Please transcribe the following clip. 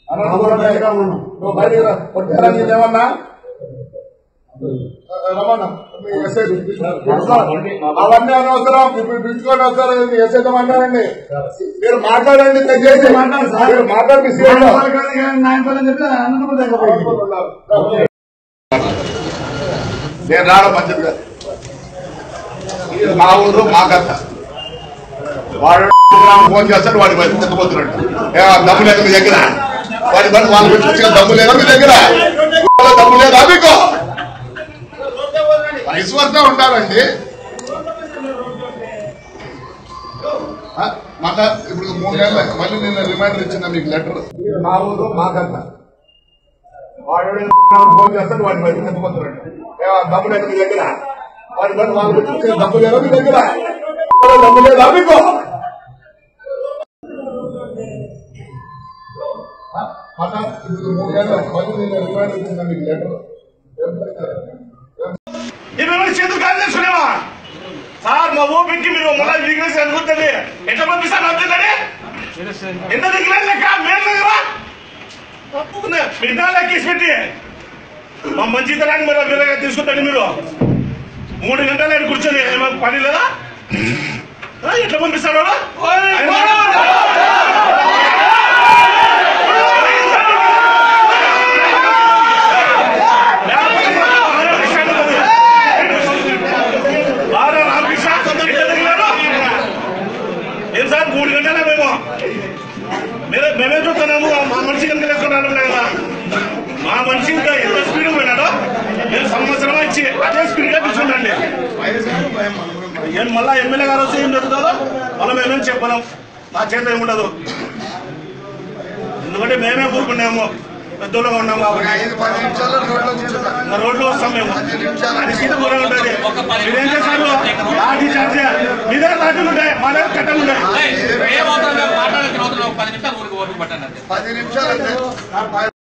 అనంతపురం దగ్గర ఉన్నాం నువ్వు బయటికి రా కొట్టారా నేనేమన్నా రమణ మీ ఎస్ఐ అవన్నీ అనవసరం ఇప్పుడు పిలుచుకొని వస్తారు ఎస్ఐతో మాట్లాడండి మీరు మాట్లాడండి దయచేసి మీరు మాట్లాడి సీఎం నాయనపల్లి చెప్పి అనంతపురం దగ్గర పోయింది. నేను రావడం మంచిది కాదు ఇది మా ఊరు మా కథ వాడు ఫోన్ చేస్తాడు వాడి బయట తిక్కబోతున్నాడు ఏ, దమ్ము లేదు మీ దగ్గర వాడి పని వాళ్ళు పెట్టుకొచ్చిన దమ్ము లేదా మీ దగ్గర వాళ్ళ దమ్ము లేదా మీకు వయసు వద్ద ఉండాలండి ఆ, మళ్ళా ఇప్పుడు మూడు నెలలు మళ్ళీ నేను రిమైండర్ ఇచ్చిన మీకు లెటర్ ఇది మా ఊరు మా కథ వాడు ఫోన్ చేస్తాడు వాడి బయట తిక్కబోతున్నాడు ఏ, దమ్ము లేదు మీ దగ్గర వాడి పని వాళ్ళు పెట్టుకొచ్చిన దమ్ము లేదా మీ దగ్గర వాళ్ళ దమ్ము లేదా మీకు ఆ, మళ్ళా ఇప్పుడు మూడు నెలలు మళ్ళీ నేను రిమైండర్ ఇచ్చిన మీకు లెటర్ ఇరవై చేతులు కాదు చేసుకునేవా సార్ మా ఓపికి మీరు మళ్ళీ వీక్నెస్ అనుకుంటుంది ఎట్లా పంపిస్తారు అంతేనండి ఎంత దగ్గర లెక్క మేము దగ్గర తప్పుకుందా మిగతా లెక్కేసి పెట్టి మా మంచితనాన్ని మరి వేరేగా తీసుకుంటాండి మీరు మూడు గంటలు ఆయన కూర్చొని ఏమైనా పని లేదా ఆ, ఎట్లా పంపిస్తారు వాడు? ఆయన- బాగా రామకృష్ణ ఎట్లా తగిలారు? ఏం సార్ మూడు గంటలే మేము మీరే మేమే చూస్తున్నాము మా మనిషి కనుక వేసుకున్నాను కదా మా మనిషి ఇంకా ఎంత స్పీడ్ పోయినాడో నేను సంవత్సరం ఇచ్చి అదే స్పీడ్ గా కూర్చుండండి ఏం మళ్ళా ఎమ్మెల్యే గారు వస్తే ఏం జరుగుతుందో మనం ఏమేమి చెప్పలేం నా చేత ఏముండదు ఎందుకంటే మేమే ఊరుకున్నాము పెద్దోళ్ళగా ఉన్నాము కాబట్టి ఇంకా రోడ్లు వస్తాం మేము అది సీటు దూరంగా ఉంటుంది మీరేం చేశారు లాఠీ చార్జ్ మీదే లాఠీలు ఉంటాయి మా దగ్గర కట్టలు ఉంటాయి ఏమవుతుంది మాట్లాడాల్సిన అవసరం లేదు. ఒక పది నిమిషాలు ఊరికి ఓపిక పట్టండి అంతే పది నిమిషాలు అంటే